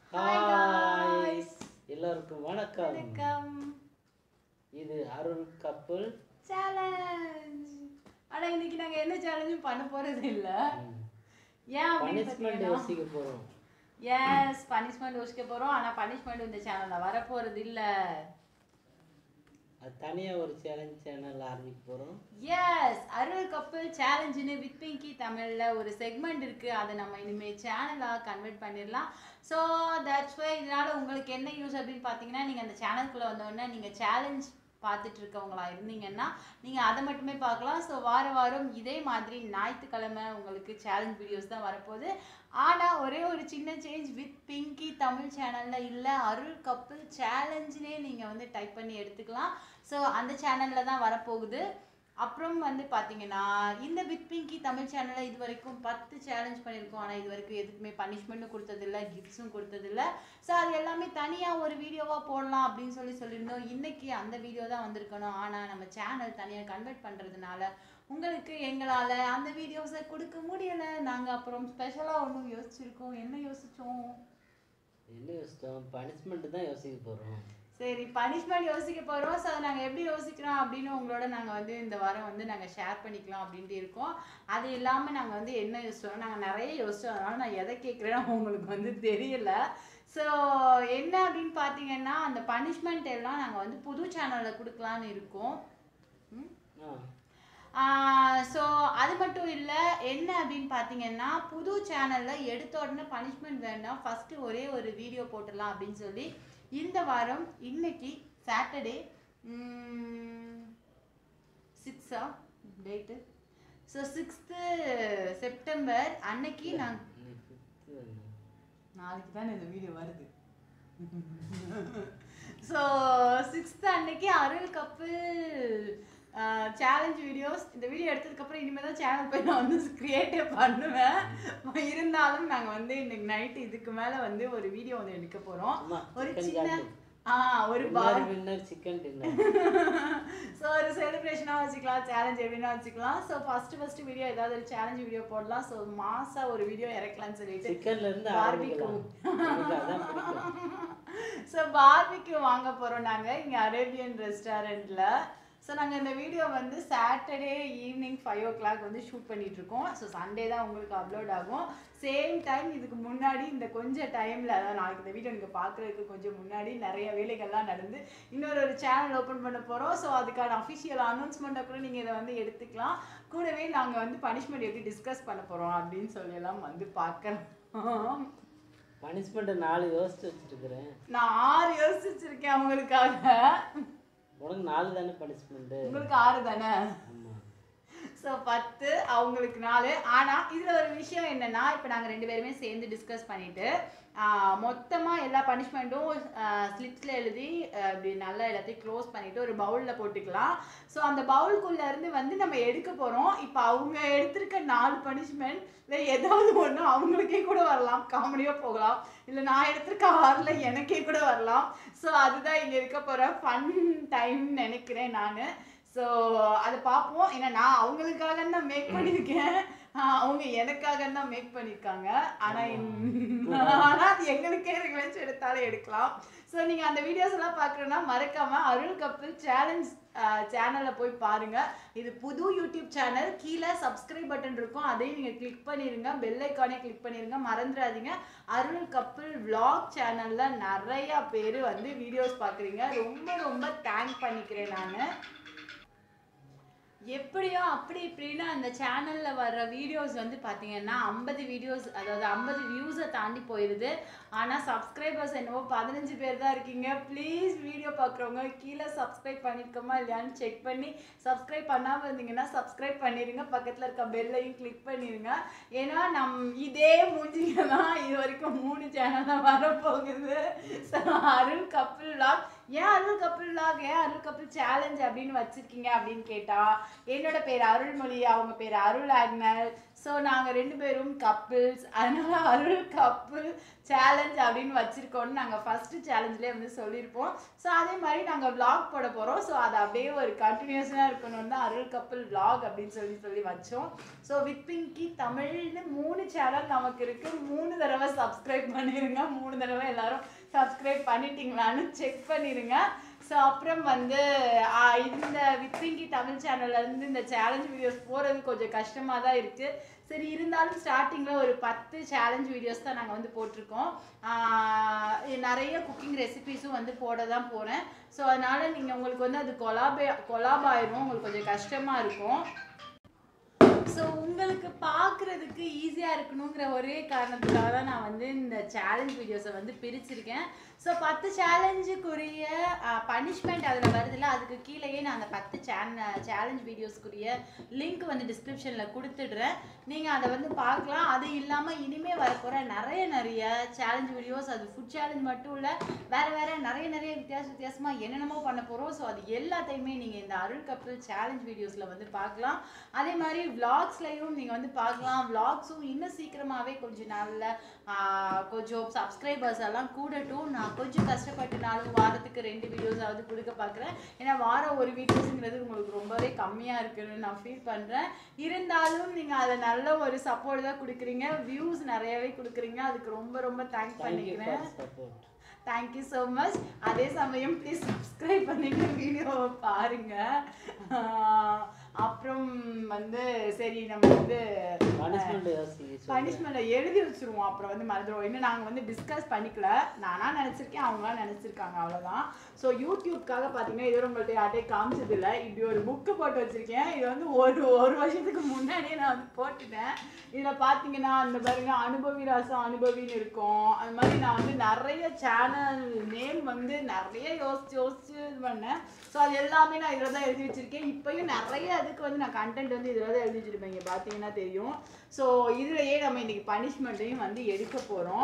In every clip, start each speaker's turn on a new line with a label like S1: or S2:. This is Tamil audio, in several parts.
S1: Hi
S2: hi
S1: guys.
S2: எல்லோருக்கும் வணக்கம்
S1: வணக்கம்
S2: இது அருள் கப்பல்
S1: சேலஞ்ச் ஆனா இன்னைக்கு நாங்க என்ன சேலஞ்சும் பண்ண போறது இல்ல ஏன் அப்படின்னு
S2: பனிஷ்மெண்ட்
S1: பார்த்தீங்கன்னா
S2: யோசிக்க போறோம்
S1: எஸ் பனிஷ்மெண்ட் யோசிக்க போறோம் ஆனா பனிஷ்மெண்ட் இந்த சேனல்ல வர போறது இல்ல
S2: அது தனியா ஒரு சேலஞ்ச் சேனல் ஆரம்பிக்க போறோம்
S1: எஸ் அருள் கப்பல் சேலஞ்சுன்னு வித் பிங்கி தமிழ்ல ஒரு செக்மெண்ட் இருக்கு அதை நம்ம இனிமே சேனலா கன்வெர்ட் பண்ணிடலாம் ஸோ தட்ஸ் வை இதனால உங்களுக்கு என்ன யூஸ் அப்படின்னு பார்த்தீங்கன்னா நீங்க அந்த சேனலுக்குள்ள வந்தோடனே நீங்க சேலஞ்ச் பார்த்துட்டு இருக்கவங்களா இருந்தீங்கன்னா நீங்க அதை மட்டுமே பார்க்கலாம் ஸோ வார வாரம் இதே மாதிரி ஞாயிற்றுக்கிழமை உங்களுக்கு சேலஞ்ச் வீடியோஸ் தான் வரப்போகுது ஆனா ஒரே ஒரு சின்ன சேஞ்ச் வித் பிங்கி தமிழ் சேனல்ல இல்ல அருள் கப்பல் சேலஞ்சுனே நீங்க வந்து டைப் பண்ணி எடுத்துக்கலாம் ஸோ அந்த சேனல்ல தான் வரப்போகுது அப்புறம் வந்து பாத்தீங்கன்னா இந்த வித் பிங்கி தமிழ் சேனல்ல இது வரைக்கும் பத்து சேலஞ்ச் பண்ணியிருக்கோம் ஆனா இது வரைக்கும் எதுக்குமே பனிஷ்மெண்ட்டும் கொடுத்ததில்ல கிஃப்ட்ஸும் கொடுத்ததில்ல ஸோ அது எல்லாமே தனியா ஒரு வீடியோவா போடலாம் அப்படின்னு சொல்லி சொல்லியிருந்தோம் இன்னைக்கு அந்த வீடியோ தான் வந்திருக்கணும் ஆனா நம்ம சேனல் தனியா கன்வெர்ட் பண்றதுனால உங்களுக்கு எங்களால அந்த வீடியோஸை கொடுக்க முடியல நாங்க அப்புறம் ஸ்பெஷலா ஒன்றும் யோசிச்சிருக்கோம் என்ன யோசிச்சோம்
S2: என்ன யோசிச்சோம் பனிஷ்மெண்ட் தான் யோசிக்க போறோம்
S1: சரி பனிஷ்மெண்ட் யோசிக்க போறோம் ஸோ நாங்க எப்படி யோசிக்கிறோம் அப்படின்னு உங்களோட நாங்க வந்து இந்த வாரம் வந்து நாங்க ஷேர் பண்ணிக்கலாம் அப்படின்ட்டு இருக்கோம் அது இல்லாம நாங்க வந்து என்ன யோசிச்சோம் நாங்க நிறைய யோசிச்சோம் அதனால நான் எதை கேட்குறேன்னு உங்களுக்கு வந்து தெரியல ஸோ என்ன அப்படின்னு பார்த்தீங்கன்னா அந்த பனிஷ்மெண்ட் எல்லாம் நாங்க வந்து புது சேனல்ல கொடுக்கலான்னு இருக்கோம் ம்
S2: ஆ
S1: ஸோ அது மட்டும் இல்லை என்ன அப்படின்னு பார்த்தீங்கன்னா புது சேனலில் எடுத்த உடனே பனிஷ்மெண்ட் வேண்டாம் ஃபஸ்ட்டு ஒரே ஒரு வீடியோ போட்டுடலாம் அப்படின்னு சொல்லி இந்த வாரம் இன்னைக்கு சாட்டர்டே சிக்ஸா டேட்டு ஸோ சிக்ஸ்த்து செப்டம்பர் அன்னைக்கு நான்
S2: நீ fifth தானே.
S1: நாளைக்கு தானே இந்த வீடியோ வருது ஸோ சிக்ஸ்த் அன்னைக்கு அருள் கப்பு சேலஞ்ச் வீடியோஸ் இந்த வீடியோ எடுத்ததுக்கப்புறம் இனிமேல் தான் சேனல் போய் நான் வந்து கிரியேட்டே பண்ணுவேன் இருந்தாலும் நாங்கள் வந்து இன்னைக்கு நைட்டு இதுக்கு மேலே வந்து ஒரு வீடியோ வந்து எடுக்க போகிறோம்
S2: ஆமா
S1: ஒரு
S2: chicken
S1: சின்ன
S2: garlic.
S1: ஆ ஒரு பார்
S2: winner winner chicken dinner
S1: so ஒரு செலிப்ரேஷனாக வச்சுக்கலாம் சேலஞ்ச் எப்படின்னா வச்சுக்கலாம் ஸோ ஃபர்ஸ்ட் ஃபர்ஸ்ட் வீடியோ ஏதாவது ஒரு சேலஞ்ச் வீடியோ போடலாம் ஸோ மாசா ஒரு வீடியோ இறக்கலாம்னு சொல்லிட்டு
S2: சிக்கன்ல இருந்து
S1: Barbecue.
S2: ஆரம்பிக்கலாம் எனக்கு அதான் பிடிக்கும்
S1: ஸோ பார்பிக்யூ வாங்க போகிறோம் நாங்கள் இங்கே அரேபியன் ரெஸ்டாரண்ட்டில் ஸோ நாங்கள் இந்த வீடியோ வந்து Saturday evening five o'clock வந்து ஷூட் பண்ணிட்டு இருக்கோம் ஸோ சண்டே தான் உங்களுக்கு அப்லோட் ஆகும் சேம் டைம் இதுக்கு முன்னாடி இந்த கொஞ்சம் டைமில் அதாவது நாளைக்கு இந்த வீடியோ நீங்கள் பார்க்குறதுக்கு கொஞ்சம் முன்னாடி நிறைய வேலைகள்லாம் நடந்து இன்னொரு ஒரு சேனல் ஓப்பன் பண்ண போகிறோம் ஸோ அதுக்கான அஃபிஷியல் அனௌன்ஸ்மெண்ட்டை கூட நீங்கள் இதை வந்து எடுத்துக்கலாம் கூடவே நாங்கள் வந்து பனிஷ்மெண்ட் எப்படி டிஸ்கஸ் பண்ண போகிறோம் அப்படின்னு சொல்லி எல்லாம் வந்து பார்க்கலாம்
S2: பனிஷ்மெண்ட் நாலு யோசிச்சு வச்சிருக்கிறேன்
S1: நான் ஆறு யோசிச்சிருக்கேன் அவங்களுக்காக
S2: உனக்கு நாலு தானே பனிஷ்மெண்ட்
S1: உங்களுக்கு ஆறு தானே
S2: ஆமா
S1: ஸோ பத்து அவங்களுக்கு நாலு ஆனால் இதில் ஒரு விஷயம் என்னன்னா இப்போ நாங்கள் ரெண்டு பேருமே சேர்ந்து டிஸ்கஸ் பண்ணிட்டு மொத்தமாக எல்லா பனிஷ்மெண்ட்டும் ஸ்லிப்ஸில் எழுதி ஆஹ் இப்படி நல்லா எல்லாத்தையும் க்ளோஸ் பண்ணிட்டு ஒரு பவுலில் போட்டுக்கலாம் ஸோ அந்த பவுலுக்குள்ள இருந்து வந்து நம்ம எடுக்க போகிறோம் இப்போ அவங்க எடுத்திருக்க நாலு பனிஷ்மெண்ட் இல்லை ஏதாவது ஒன்று அவங்களுக்கே கூட வரலாம் காமெடியாக போகலாம் இல்லை நான் எடுத்திருக்க ஆறில் எனக்கே கூட வரலாம் ஸோ அதுதான் இங்கே இருக்க போகிற ஃபன் டைம் நினைக்கிறேன் நான் ஸோ அதை பார்ப்போம் ஏன்னா நான் அவங்களுக்காக தான் மேக் பண்ணியிருக்கேன் ஆஹ் அவங்க எனக்காக தான் மேக் பண்ணியிருக்காங்க ஆனால் ஆனால் அது எங்களுக்கே ரிக்வெஸ்ட் எடுத்தாலும் எடுக்கலாம் ஸோ நீங்கள் அந்த வீடியோஸ் எல்லாம் பார்க்குறோன்னா மறக்காம அருள் கப்பிள் சேலஞ்ச் சேனலில் போய் பாருங்க இது புது யூடியூப் சேனல் கீழே சப்ஸ்கிரைப் பட்டன் இருக்கும் அதையும் நீங்கள் கிளிக் பண்ணிருங்க பெல் ஐக்கானே கிளிக் பண்ணிருங்க மறந்துடாதீங்க அருள் கப்பிள் vlog சேனலில் நிறைய பேர் வந்து வீடியோஸ் பார்க்குறீங்க ரொம்ப ரொம்ப தேங்க் பண்ணிக்கிறேன் நான் எப்படியோ அப்படி இப்படின்னு அந்த சேனலில் வர்ற வீடியோஸ் வந்து பார்த்தீங்கன்னா ஐம்பது வீடியோஸ் அதாவது ஐம்பது வியூஸை தாண்டி போயிடுது ஆனால் சப்ஸ்கிரைபர்ஸ் என்னவோ பதினஞ்சு பேர் தான் இருக்கீங்க ப்ளீஸ் வீடியோ பார்க்குறவங்க கீழே சப்ஸ்கிரைப் பண்ணியிருக்கோமா இல்லையான்னு செக் பண்ணி சப்ஸ்கிரைப் பண்ணாமல் இருந்தீங்கன்னா சப்ஸ்கிரைப் பண்ணிடுங்க பக்கத்தில் இருக்க பெல்லையும் கிளிக் பண்ணிடுங்க ஏன்னா நம் இதே மூஞ்சிங்க தான் இது வரைக்கும் மூணு சேனலாக வரப்போகுது So, அருள் கப்பிள் vlog ஏன் அருள் கப்பிள் vlog ஏன் அருள் கப்பிள் சேலஞ்ச் அப்படின்னு வச்சிருக்கீங்க அப்படின்னு கேட்டா என்னோட பேர் அருள்மொழி அவங்க பேர் அருள் ஆக்னல் ஸோ நாங்கள் ரெண்டு பேரும் கப்பிள்ஸ் அதனால அருள் கப்பிள் சேலஞ்ச் அப்படின்னு வச்சுருக்கோன்னு நாங்கள் ஃபஸ்ட்டு சேலஞ்சிலே வந்து சொல்லியிருப்போம் ஸோ அதே மாதிரி நாங்கள் vlog போட போகிறோம் ஸோ அது அப்படியே ஒரு கண்டினியூஸாக இருக்கணும்னு தான் அருள் கப்பிள் vlog அப்படின்னு சொல்லி சொல்லி வச்சோம் ஸோ வித் பிங்கி தமிழ்னு மூணு சேனல் நமக்கு இருக்குது மூணு தடவை சப்ஸ்கிரைப் பண்ணிடுங்க மூணு தடவை எல்லாரும் சப்ஸ்கிரைப் பண்ணிட்டீங்களான்னு செக் பண்ணிடுங்க ஸோ அப்புறம் வந்து ஆ, இந்த வித்விங்கி தமிழ் சேனல்ல இருந்து இந்த சேலஞ்ச் வீடியோஸ் போகிறது கொஞ்சம் கஷ்டமாக தான் இருக்குது சரி இருந்தாலும் ஸ்டார்டிங்கில் ஒரு பத்து சேலஞ்ச் வீடியோஸ் தான் நாங்கள் வந்து போட்டிருக்கோம் ஆ, நிறைய குக்கிங் ரெசிபிஸும் வந்து போட தான் போகிறேன் ஸோ அதனால் நீங்கள் உங்களுக்கு வந்து அது கொலாபே கொலாப் ஆயிரும் உங்களுக்கு கொஞ்சம் கஷ்டமாக இருக்கும் ஸோ உங்களுக்கு பார்க்குறதுக்கு ஈஸியாக இருக்கணுங்கிற ஒரே காரணத்துக்காக தான் நான் வந்து இந்த சேலஞ்ச் வீடியோஸை வந்து பிரிச்சிருக்கேன் ஸோ பத்து சேலஞ்சுக்குரிய பனிஷ்மெண்ட் அதில் வருதுல்ல அதுக்கு கீழேயே நான் அந்த பத்து சேன சேலஞ்ச் வீடியோஸ்க்குரிய லிங்க் வந்து டிஸ்கிரிப்ஷனில் கொடுத்துடுறேன் நீங்கள் அதை வந்து பார்க்கலாம் அது இல்லாமல் இனிமேல் வரப்போகிற நிறைய நிறைய சேலஞ்ச் வீடியோஸ் அது ஃபுட் சேலஞ்ச் மட்டும் இல்லை வேறு வேறு நிறைய நிறைய வித்தியாச வித்தியாசமாக என்னென்னமோ பண்ண போகிறோம் ஸோ அது எல்லாத்தையுமே நீங்கள் இந்த அருள் கப்பல் சேலஞ்ச் வீடியோஸில் வந்து பார்க்கலாம் அதே மாதிரி விளாக்ஸ்லையும் நீங்கள் வந்து பார்க்கலாம் விளாக்ஸும் இன்னும் சீக்கிரமாகவே கொஞ்சம் நல்ல ஆஹ், கொஞ்சம் சப்ஸ்கிரைபர்ஸ் எல்லாம் கூடட்டும் நான் கொஞ்சம் கஷ்டப்பட்டுனாலும் வாரத்துக்கு ரெண்டு வீடியோஸாவது கொடுக்க பார்க்குறேன் ஏன்னா வாரம் ஒரு வீடியோஸுங்கிறது உங்களுக்கு ரொம்பவே கம்மியாக இருக்குன்னு நான் ஃபீல் பண்ணுறேன் இருந்தாலும் நீங்கள் அதை நல்ல ஒரு சப்போர்ட் தான் கொடுக்குறீங்க வியூஸ் நிறையவே கொடுக்குறீங்க அதுக்கு ரொம்ப ரொம்ப தேங்க்ஸ்
S2: தேங்க்யூ
S1: பண்ணிக்கிறேன்
S2: for support
S1: thank you so much அதே சமயம் ப்ளீஸ் சப்ஸ்கிரைப் பண்ணிட்டு வீடியோவை பாருங்க ஆஹ் அப்புறம் வந்து சரி நம்ம வந்து
S2: பனிஷ்மெண்ட் யோசிக்க சொல்லுங்க.
S1: பனிஷ்மெண்ட்டை எழுதி வச்சிருவோம் அப்புறம் வந்து மறந்துடுவோம் இன்னும் நாங்கள் வந்து டிஸ்கஸ் பண்ணிக்கல நானா நினச்சிருக்கேன் அவங்களாம் நினச்சிருக்காங்க அவ்வளோதான் ஸோ யூடியூப்காக பார்த்தீங்கன்னா இது உங்கள்கிட்ட யார்ட்டையும் காமிச்சது இல்லை இப்படி ஒரு புக்கு போட்டு வச்சிருக்கேன் இது வந்து ஒரு ஒரு வருஷத்துக்கு முன்னாடியே நான் வந்து போட்டுட்டேன் இதில் பார்த்தீங்கன்னா அந்த பாருங்க அனுபவி ராசம் அனுபவின்னு இருக்கும் அது மாதிரி நான் வந்து நிறைய சேனல் நேம் வந்து நிறைய யோசிச்சு யோசிச்சு இது பண்ணேன் ஸோ அது எல்லாமே நான் இதில் தான் எழுதி வச்சிருக்கேன் இப்பயும் நிறைய அதுக்கு வந்து நான் கண்டென்ட் வந்து இதில் தான் எழுதி வச்சிருப்பேன் இங்கே பார்த்தீங்கன்னா தெரியும் ஸோ இதுலயே நம்ம இன்னைக்கு பனிஷ்மெண்ட்டையும் வந்து எடுக்க போகிறோம்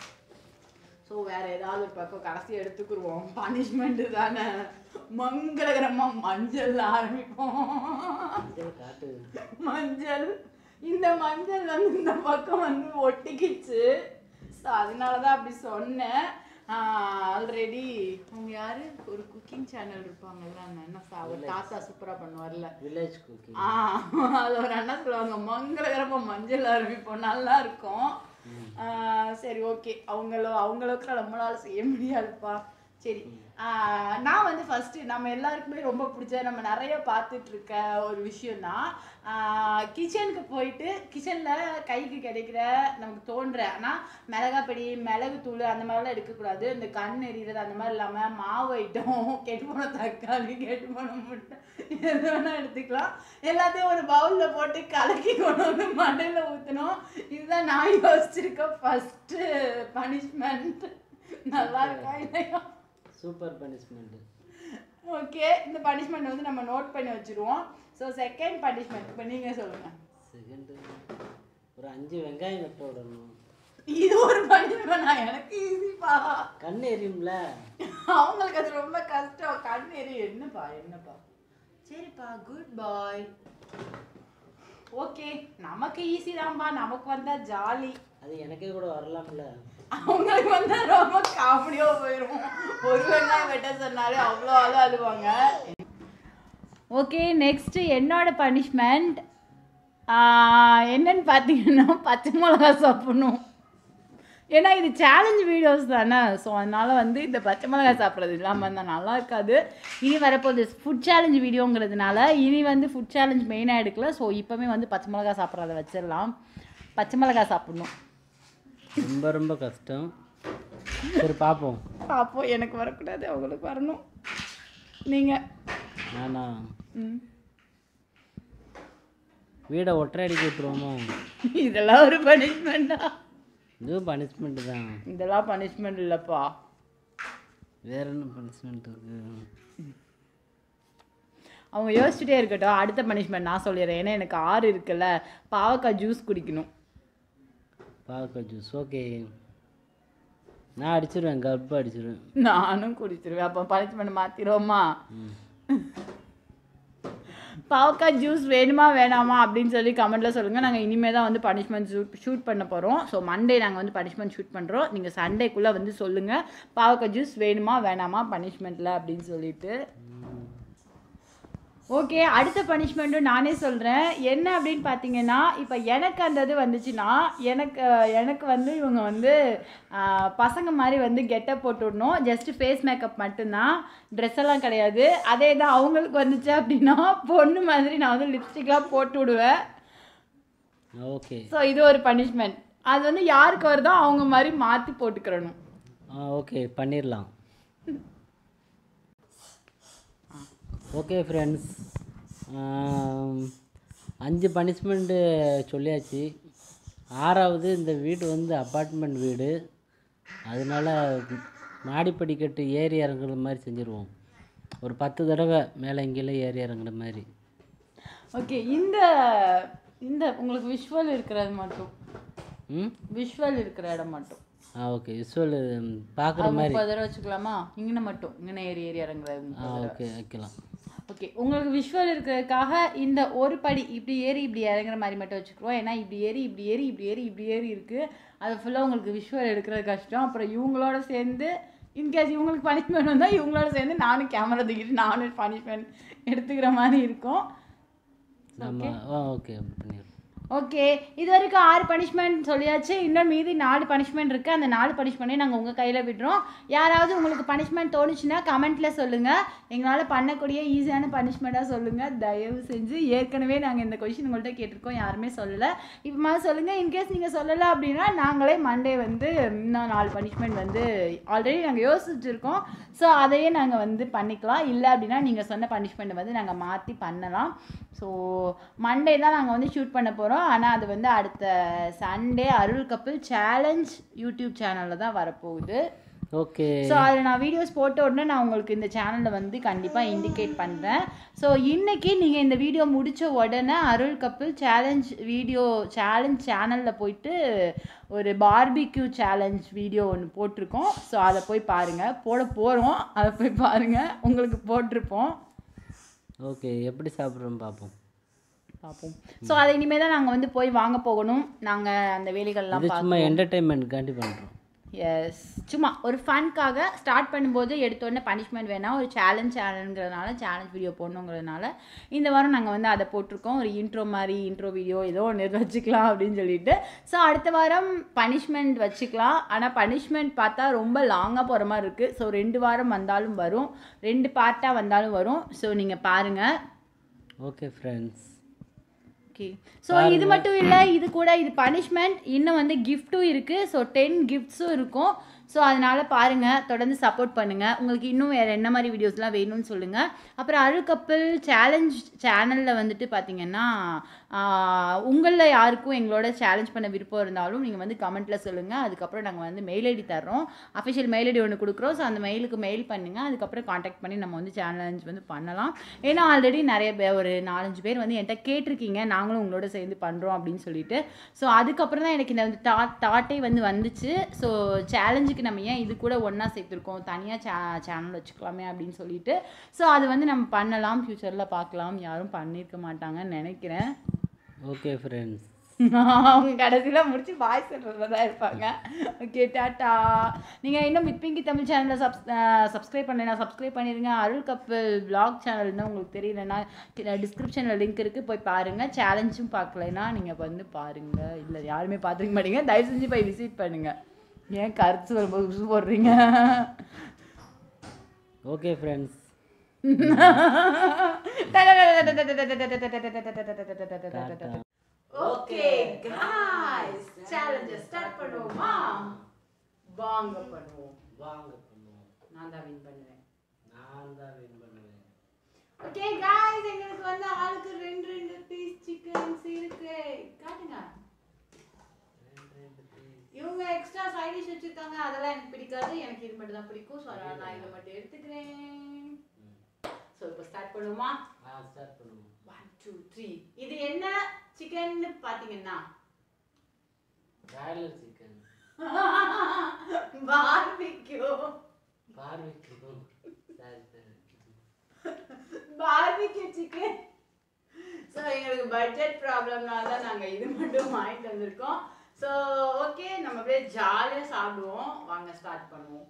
S1: ஸோ வேற ஏதாவது ஒரு பக்கம் கடைசி எடுத்துக்கிருவோம் பனிஷ்மெண்ட் தானே மங்களகரமா மஞ்சள் ஆரம்பிப்போம்
S2: சரி காட்டு
S1: மஞ்சள் இந்த மஞ்சள் வந்து இந்த பக்கம் வந்து ஒட்டிக்கிச்சு ஸோ அதனால தான் அப்படி சொன்னேன் ஆல்ரெடி அவங்க யாரு ஒரு குக்கிங் சேனல் இருப்பாங்கல்ல அந்த என்ன சா- அவர் தாத்தா சூப்பராக பண்ணுவார்ல
S2: வில்லேஜ் குக்கிங்
S1: ஆ அது ஒரு அண்ணா சொல்லுவாங்க மங்களகரமா மஞ்சள் ஆரம்பிப்போம் நல்லா இருக்கும் ஆ, சரி ஓகே அவங்களோ அவங்களுக்கு நம்மளால செய்ய முடியாதுப்பா சரி ஆ, நான் வந்து ஃபர்ஸ்ட் நம்ம எல்லாருக்குமே ரொம்ப பிடிச்ச நம்ம நிறைய பார்த்துட்டு இருக்க ஒரு விஷயம் தான் கிச்சனுக்கு போயிட்டு கிச்சனில் கைக்கு கிடைக்கிற நமக்கு தோன்ற ஆனால் மிளகாப்பொடி மிளகு தூள் அந்த மாதிரிலாம் எடுக்கக்கூடாது இந்த கண் எறிகிறது அந்த மாதிரி இல்லாமல் மாவு ஐட்டம் கெட்டு போன தக்காளி கெட்டு போன முட்டை எது வேணால் எடுத்துக்கலாம் எல்லாத்தையும் ஒரு பவுலில் போட்டு கலக்கி கொண்டு வந்து மண்டையில் ஊற்றணும் இதுதான் நான் யோசிச்சிருக்க ஃபஸ்ட்டு பனிஷ்மெண்ட் நல்லா இருக்கா இல்லையா
S2: சூப்பர் பனிஷ்மெண்ட்
S1: ஓகே இந்த பனிஷ்மெண்ட் வந்து நம்ம நோட் பண்ணி வச்சிருவோம் ஸோ செகண்ட் பனிஷ்மெண்ட் இப்போ நீங்கள் சொல்லுங்கள்
S2: செகண்ட் ஒரு அஞ்சு வெங்காயம் வெட்ட விடணும்
S1: இது ஒரு பனிஷ்மெண்ட் எனக்கு ஈஸிப்பா
S2: கண் எரியும்ல
S1: அவங்களுக்கு அது ரொம்ப கஷ்டம் கண் எரி என்னப்பா என்னப்பா சரிப்பா குட் பாய் ஓகே நமக்கு ஈஸி தான்ப்பா நமக்கு வந்தா ஜாலி
S2: அது எனக்கே கூட வரலாம்ல
S1: அவங்களுக்கு வந்தா ரொம்ப காமெடியா போயிடும் ஒரு வெங்காயம் வெட்ட சொன்னாலே அவ்வளோ அழு அழுவாங்க ஓகே நெக்ஸ்ட் என்னோட பனிஷ்மெண்ட் என்னன்னு பார்த்தீங்கன்னா பச்சை மிளகா சாப்பிடணும் ஏன்னா இது சேலஞ்ச் வீடியோஸ் தானே ஸோ அதனால வந்து இந்த பச்சை மிளகாய் சாப்பிட்றது இல்லாமல் இருந்தால் நல்லா இருக்காது இனி வரப்போகுது ஃபுட் சேலஞ்ச் வீடியோங்கிறதுனால இனி வந்து ஃபுட் சேலஞ்ச் மெயினாக எடுக்கல ஸோ இப்போவே வந்து பச்சை மிளகாய் சாப்பிட்றத வச்சிடலாம் பச்சை மிளகாய் சாப்பிடணும்
S2: ரொம்ப ரொம்ப கஷ்டம் சரி பார்ப்போம்
S1: பார்ப்போம் எனக்கு வரக்கூடாது அவங்களுக்கு வரணும் நீங்கள்
S2: நானா
S1: ம்
S2: வீடை ஒற்றை அடிக்க விட்டுருவோமோ
S1: இதெல்லாம் ஒரு பனிஷ்மெண்ட்டா
S2: இதுவும் பனிஷ்மெண்ட் தான்
S1: இதெல்லாம் பனிஷ்மெண்ட் இல்லைப்பா
S2: வேற என்ன பனிஷ்மெண்ட் இருக்கு
S1: அவங்க யோசிச்சுட்டே இருக்கட்டும் அடுத்த பனிஷ்மெண்ட் நான் சொல்லிடுறேன் ஏன்னா எனக்கு ஆறு இருக்குல்ல பாவக்காய் ஜூஸ் குடிக்கணும்
S2: பாவக்காய் ஜூஸ் ஓகே நான் அடிச்சிருவேன் கர்ப்ப அடிச்சிருவேன்
S1: நானும் குடிச்சிருவேன் அப்போ பனிஷ்மெண்ட் மாற்றிடுவோமா
S2: ம்
S1: பாவக்காய் ஜூஸ் வேணுமா வேணாமா அப்படின்னு சொல்லி கமெண்ட்டில் சொல்லுங்கள் நாங்கள் இனிமேல் தான் வந்து பனிஷ்மெண்ட் ஷூட் ஷூட் பண்ண போகிறோம் ஸோ மண்டே நாங்கள் வந்து பனிஷ்மெண்ட் ஷூட் பண்ணுறோம் நீங்கள் சண்டேக்குள்ளே வந்து சொல்லுங்கள் பாவக்காய் ஜூஸ் வேணுமா வேணாமா பனிஷ்மெண்ட்டில் அப்படின்னு சொல்லிட்டு ஓகே அடுத்த பனிஷ்மெண்ட்டும் நானே சொல்கிறேன் என்ன அப்படின்னு பார்த்தீங்கன்னா இப்போ எனக்கு அந்த இது வந்துச்சுன்னா எனக்கு எனக்கு வந்து இவங்க வந்து ஆஹ், பசங்க மாதிரி வந்து கெட்டப் போட்டு விடணும் ஜஸ்ட் ஃபேஸ் மேக்கப் மட்டும்தான் ட்ரெஸ் எல்லாம் கிடையாது அதே தான் அவங்களுக்கு வந்துச்சு அப்படின்னா பொண்ணு மாதிரி நான் வந்து லிப்ஸ்டிக்லாம் போட்டு விடுவேன்
S2: ஓகே
S1: ஸோ இது ஒரு பனிஷ்மெண்ட் அது வந்து யாருக்கு வருதோ அவங்க மாதிரி மாற்றி போட்டுக்கிறணும்
S2: ஆ ஓகே பண்ணிடலாம் ஓகே ஃப்ரெண்ட்ஸ் அஞ்சு பனிஷ்மெண்ட்டு சொல்லியாச்சு ஆறாவது இந்த வீடு வந்து அப்பார்ட்மெண்ட் வீடு அதனால மாடி படிக்கட்டு ஏறி இறங்குற மாதிரி செஞ்சுருவோம் ஒரு பத்து தடவை மேலே இங்கேயே ஏறி இறங்குற மாதிரி
S1: ஓகே இந்த இந்த உங்களுக்கு விஷுவல் இருக்கிறது மட்டும்
S2: ம்
S1: விஷுவல் இருக்கிற இடம் மட்டும்
S2: ஆ ஓகே விஷுவல் பார்க்குற
S1: அது
S2: மாதிரி
S1: முப்பது தடவை வச்சுக்கலாமா இங்கன மட்டும் இங்கன ஏறி ஏறி இறங்குறது
S2: ஆ ஓகே வைக்கலாம்
S1: ஓகே உங்களுக்கு விஷுவல் இருக்கிறதுக்காக இந்த ஒரு படி இப்படி ஏறி இப்படி இறங்குற மாதிரி மட்டும் வச்சுக்கிறோம் ஏன்னா இப்படி ஏறி இப்படி ஏறி இப்படி ஏறி இப்படி ஏறி இருக்கு அது ஃபுல்லாக உங்களுக்கு விஷுவல் எடுக்கிறது கஷ்டம் அப்புறம் இவங்களோட சேர்ந்து இன்கேஸ் இவங்களுக்கு பனிஷ்மெண்ட் வந்தால் இவங்களோட சேர்ந்து நானும் கேமரா தூக்கிட்டு நானும் பனிஷ்மெண்ட் எடுத்துக்கிற மாதிரி இருக்கும்
S2: நம்ம ஆ ஓகே பண்ணிடுறோம்
S1: ஓகே இது வரைக்கும் ஆறு பனிஷ்மெண்ட் சொல்லியாச்சு இன்னும் மீதி நாலு பனிஷ்மெண்ட் இருக்குது அந்த நாலு பனிஷ்மெண்ட்டே நாங்கள் உங்கள் கையில் விடுறோம் யாராவது உங்களுக்கு பனிஷ்மெண்ட் தோணுச்சுன்னா கமெண்ட்டில் சொல்லுங்கள் எங்களால் பண்ணக்கூடிய ஈஸியான பனிஷ்மெண்ட்டாக சொல்லுங்கள் தயவு செஞ்சு ஏற்கனவே நாங்கள் இந்த கொஷின் உங்கள்கிட்ட கேட்டிருக்கோம் யாருமே சொல்லலை இப்போ மாதிரி சொல்லுங்கள் இன்கேஸ் நீங்கள் சொல்லலை அப்படின்னா நாங்களே மண்டே வந்து இன்னும் நாலு பனிஷ்மெண்ட் வந்து ஆல்ரெடி நாங்கள் யோசிச்சுருக்கோம் ஸோ அதையே நாங்கள் வந்து பண்ணிக்கலாம் இல்லை அப்படின்னா நீங்கள் சொன்ன பனிஷ்மெண்ட்டை வந்து நாங்கள் மாற்றி பண்ணலாம் ஸோ மண்டே தான் நாங்கள் வந்து ஷூட் பண்ண போகிறோம் ஆனால் அது வந்து அடுத்த Sunday Arul couple challenge YouTube சேனலில் தான் வரப்போகுது
S2: ஓகே
S1: ஸோ அதில் நான் வீடியோஸ் போட்ட உடனே நான் உங்களுக்கு இந்த சேனலில் வந்து கண்டிப்பாக இண்டிகேட் பண்ணுறேன் ஸோ இன்னைக்கு நீங்கள் இந்த வீடியோ முடித்த உடனே Arul couple challenge video challenge சேனலில் போயிட்டு ஒரு பார்பிக்யூ சேலஞ்ச் வீடியோ ஒன்று போட்டிருக்கோம் ஸோ அதை போய் பாருங்கள் போட போகிறோம் அதை போய் பாருங்கள் உங்களுக்கு போட்டிருப்போம்
S2: ஓகே எப்படி சாப்பிட்றோம் பார்ப்போம்
S1: பார்ப்போம் ஸோ அதை இனிமேல் தான் நாங்கள் வந்து போய் வாங்க போகணும் நாங்கள் அந்த வேலைகள்லாம்
S2: இது
S1: பார்க்க
S2: சும்மா என்டர்டைன்மெண்ட்காண்டி பண்ணுறோம்
S1: எஸ் சும்மா ஒரு ஃபன்க்காக ஸ்டார்ட் பண்ணும்போது எடுத்தோடனே பனிஷ்மெண்ட் வேணாம் ஒரு சேலஞ்ச் சேனலுங்கிறதுனால சேலஞ்ச் வீடியோ போடணுங்கிறதுனால இந்த வாரம் நாங்கள் வந்து அதை போட்டிருக்கோம் ஒரு இன்ட்ரோ மாதிரி இன்ட்ரோ வீடியோ ஏதோ ஒன்று வச்சுக்கலாம் அப்படின்னு சொல்லிட்டு ஸோ அடுத்த வாரம் பனிஷ்மெண்ட் வச்சுக்கலாம் ஆனால் பனிஷ்மெண்ட் பார்த்தா ரொம்ப லாங்காக போகிற மாதிரி இருக்குது ஸோ ரெண்டு வாரம் வந்தாலும் வரும் ரெண்டு பார்ட்டாக வந்தாலும் வரும் ஸோ நீங்கள் பாருங்கள்
S2: ஓகே ஃப்ரெண்ட்ஸ்
S1: ஓகே ஸோ இது மட்டும் இல்லை இது கூட இது பனிஷ்மெண்ட் இன்னும் வந்து கிஃப்ட்டும் இருக்குது ஸோ டென் கிஃப்ட்ஸும் இருக்கும் ஸோ அதனால் பாருங்கள் தொடர்ந்து சப்போர்ட் பண்ணுங்கள் உங்களுக்கு இன்னும் வேறு என்ன மாதிரி வீடியோஸ்லாம் வேணும்னு சொல்லுங்கள் அப்புறம் அருள் கப்பல் சேலஞ்ச் சேனலில் வந்துட்டு பார்த்தீங்கன்னா உங்களில் யாருக்கும் எங்களோட சேலஞ்ச் பண்ண விருப்பம் இருந்தாலும் நீங்கள் வந்து கமெண்ட்டில் சொல்லுங்கள் அதுக்கப்புறம் நாங்கள் வந்து மெயில் ஐடி தர்றோம் அஃபிஷியல் மெயில் ஐடி ஒன்று கொடுக்குறோம் ஸோ அந்த மெயிலுக்கு மெயில் பண்ணுங்கள் அதுக்கப்புறம் காண்டாக்ட் பண்ணி நம்ம வந்து சேலஞ்ச் வந்து பண்ணலாம் ஏன்னா ஆல்ரெடி நிறைய பேர் ஒரு நாலஞ்சு பேர் வந்து என்கிட்ட கேட்டிருக்கீங்க நாங்களும் உங்களோட சேர்ந்து பண்ணுறோம் அப்படின்னு சொல்லிட்டு ஸோ அதுக்கப்புறம் தான் எனக்கு இந்த வந்து தாட் தாட்டே வந்து வந்துச்சு ஸோ சேலஞ்சுக்கு நம்ம ஏன் இது கூட ஒன்றா சேர்த்துருக்கோம் தனியாக சே சேனல் வச்சுக்கலாமே அப்படின்னு சொல்லிட்டு ஸோ அது வந்து நம்ம பண்ணலாம் ஃப்யூச்சரில் பார்க்கலாம் யாரும் பண்ணியிருக்க மாட்டாங்கன்னு நினைக்கிறேன்
S2: ஓகே ஃப்ரெண்ட்ஸ்
S1: அவங்க கடைசியில் முடிச்சு பாய் சொல்கிறதுல தான் இருப்பாங்க ஓகே டாட்டா நீங்கள் இன்னும் மித் பிங்கி தமிழ் சேனலை சப்ஸ் சப்ஸ்கிரைப் பண்ணலைன்னா சப்ஸ்கிரைப் பண்ணிடுங்க அருள் கப்பல் vlog சேனல்னு உங்களுக்கு தெரியலன்னா டிஸ்கிரிப்ஷனில் லிங்க் இருக்குது போய் பாருங்கள் சேலஞ்சும் பார்க்கலைன்னா நீங்கள் வந்து பாருங்கள் இல்லை யாருமே பார்த்துருக்க மாட்டீங்க தயவு செஞ்சு போய் விசிட் பண்ணுங்கள் ஏன் கருத்து வரும்போது உசு போடுறீங்க
S2: okay friends
S1: okay guys challenge start பண்ணுவோமா வாங்க பண்ணுவோம்
S2: வாங்க பண்ணுவோம்
S1: நான் தான் வின் பண்ணுவேன்
S2: நான் தான் வின் பண்ணுவேன்
S1: ஓகே காய்ஸ் எங்களுக்கு வந்து ஆளுக்கு ரெண்டு ரெண்டு பீஸ் சிக்கன்ஸ் இருக்கு காட்டுங்க இவங்க எக்ஸ்ட்ரா சைட் டிஷ் வச்சிருக்காங்க அதெல்லாம் எனக்கு பிடிக்காது எனக்கு இது மட்டும் தான் பிடிக்கும் ஸோ அதனால நான் இதை மட்டும் எடுத்துக்கிறேன் ஸோ இப்போ ஸ்டார்ட் பண்ணுவோமா
S2: ஆ ஸ்டார்ட் பண்ணுவோம்
S1: ஒன் டூ த்ரீ இது என்ன சிக்கன்னு பார்த்தீங்கன்னா
S2: பிராய்லர் சிக்கன்
S1: பார்பிக்யூ
S2: பார்பிக்யூ சரி சரி
S1: பார்பிக்யூ சிக்கன் எங்களுக்கு பட்ஜெட் ப்ராப்ளம்னால தான் நாங்கள் இது மட்டும் வாங்கிட்டு வந்திருக்கோம் ஸோ ஓகே நம்ம அப்படியே ஜாலியாக சாப்பிடுவோம் வாங்க ஸ்டார்ட் பண்ணுவோம்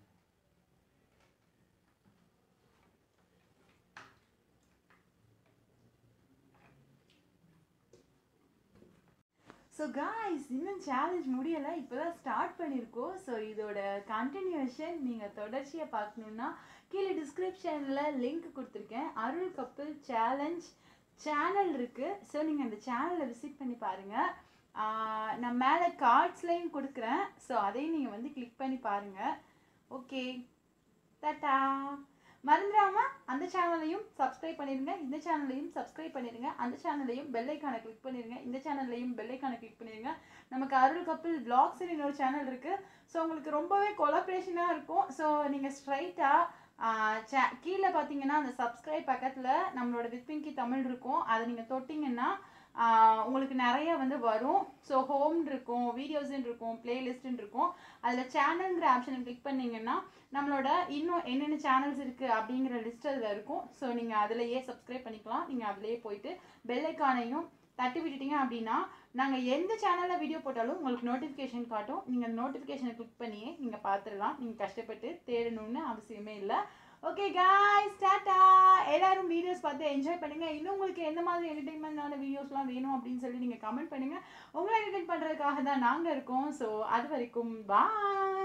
S1: ஸோ காய்ஸ் இன்னும் சேலஞ்ச் முடியலை இப்போ தான் ஸ்டார்ட் பண்ணியிருக்கோம் ஸோ இதோட கண்டினியூஷன் நீங்கள் தொடர்ச்சியாக பார்க்கணுன்னா கீழே டிஸ்கிரிப்ஷனில் லிங்க் கொடுத்துருக்கேன் அருள் கப்பிள் சேலஞ்ச் சேனல் இருக்குது ஸோ நீங்கள் அந்த சேனலை விசிட் பண்ணி பாருங்கள் நான் மேலே கார்ட்ஸ்லையும் கொடுக்குறேன் ஸோ அதையும் நீங்கள் வந்து கிளிக் பண்ணி பாருங்கள் ஓகே டாட்டா மறந்துடாம அந்த சேனலையும் சப்ஸ்கிரைப் பண்ணிடுங்க இந்த சேனலையும் சப்ஸ்கிரைப் பண்ணிடுங்க அந்த சேனலையும் பெல் ஐக்கானை கிளிக் பண்ணிடுங்க இந்த சேனல்லையும் பெல் ஐக்கானை கிளிக் பண்ணிடுங்க நமக்கு அருள் கப்பிள் பிளாக்ஸ்னு இன்னொரு சேனல் இருக்குது ஸோ உங்களுக்கு ரொம்பவே கொலாபரேஷனாக இருக்கும் ஸோ நீங்கள் ஸ்ட்ரைட்டாக சே கீழே பார்த்தீங்கன்னா அந்த சப்ஸ்கிரைப் பக்கத்தில் நம்மளோட வித்பிங்கி தமிழ் இருக்கும் அதை நீங்கள் தொட்டிங்கன்னா ஆஹ் உங்களுக்கு நிறைய வந்து வரும் ஸோ ஹோம் இருக்கும் வீடியோஸ்ன்னு இருக்கும் பிளேலிஸ்ட்னு இருக்கும் அதில் சேனல்ங்கிற ஆப்ஷனை கிளிக் பண்ணீங்கன்னா நம்மளோட இன்னும் என்னென்ன சேனல்ஸ் இருக்குது அப்படிங்கிற லிஸ்ட் அதில் இருக்கும் ஸோ நீங்கள் அதிலேயே சப்ஸ்கிரைப் பண்ணிக்கலாம் நீங்கள் அதிலேயே போயிட்டு பெல் ஐக்கானையும் தட்டி விட்டுட்டீங்க அப்படின்னா நாங்கள் எந்த சேனலில் வீடியோ போட்டாலும் உங்களுக்கு நோட்டிஃபிகேஷன் காட்டும் நீங்கள் அந்த நோட்டிஃபிகேஷனை கிளிக் பண்ணியே நீங்கள் பார்த்துடலாம் நீங்கள் கஷ்டப்பட்டு தேடணும்னு அவசியமே இல்லை ஓகே காய்ஸ் டாட்டா எல்லாரும் வீடியோஸ் பார்த்து என்ஜாய் பண்ணுங்க இன்னும் உங்களுக்கு எந்த மாதிரி என்டர்டைன்மெண்டான வீடியோஸ்லாம் வேணும் அப்படின்னு சொல்லி நீங்கள் கமெண்ட் பண்ணுங்க உங்களை என்டர்டைன் பண்ணுறதுக்காக தான் நாங்கள் இருக்கோம் ஸோ அது வரைக்கும் பாய்